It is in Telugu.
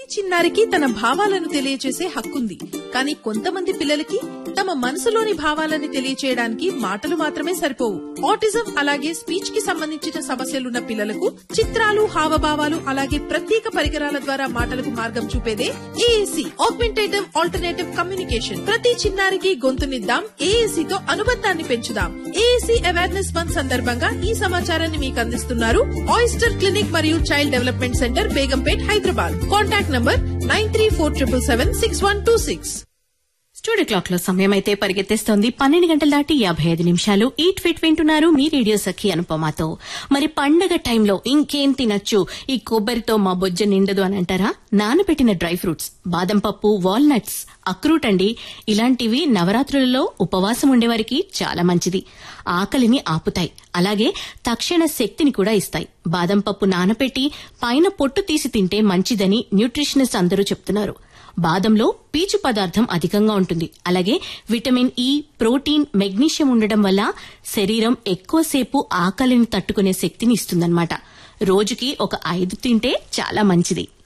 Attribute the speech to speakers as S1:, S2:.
S1: చిన్నారికి తన భావాలను తెలియచేసే హక్కుంది కానీ కొంతమంది పిల్లలకి తమ మనసులోని భావాలని తెలియచేయడానికి మాటలు మాత్రమే సరిపోవు ఆటిజం అలాగే స్పీచ్ కి సంబంధించిన సమస్యలున్న పిల్లలకు చిత్రాలు హావభావాలు అలాగే ప్రత్యేక పరికరాల ద్వారా మాటలకు మార్గం చూపేదే ఏఏసీ ఆగ్మెంటేటివ్ ఆల్టర్నేటివ్ కమ్యూనికేషన్ ప్రతి చిన్నారికి గొంతునిద్దాం ఏఏసీ తో అనుబంధాన్ని పెంచుదాం ఏఏసీ అవేర్నెస్ మంత్ సందర్భంగా ఈ సమాచారాన్ని మీకు అందిస్తున్నారు ఆయిస్టర్ క్లినిక్ మరియు child development centre Begumpet Hyderabad contact number nine three four triple seven six one two six
S2: studio clock లో సమయం అయితే పరిగెత్తేస్తోంది పన్నెండు గంటల దాటి యాభై ఐదు నిమిషాలు ఈట్ ఫిట్ వింటున్నారు మీ రేడియో సఖి అనుపమాతో మరి పండగ టైంలో ఇంకేం తినచ్చు ఈ కొబ్బరితో మా బొజ్జ నిండదు అని అంటారా నానబెట్టిన డ్రై ఫ్రూట్స్ బాదం పప్పు వాల్నట్స్ అక్రూట్ అండి ఇలాంటివి నవరాత్రులలో ఉపవాసం ఉండేవారికి చాలా మంచిది ఆకలిని ఆపుతాయి అలాగే తక్షణ శక్తిని కూడా ఇస్తాయి బాదం పప్పు నానపెట్టి పైన పొట్టు తీసి తింటే మంచిదని న్యూట్రిషనిస్ట్ అందరూ చెప్తున్నారు బాదంలో పీచు పదార్థం అధికంగా ఉంటుంది అలాగే విటమిన్ ఇ ప్రోటీన్ మెగ్నీషియం ఉండడం వల్ల శరీరం ఎక్కువసేపు ఆకలిని తట్టుకునే శక్తిని ఇస్తుందన్నమాట రోజుకి ఒక ఐదు తింటే చాలా మంచిది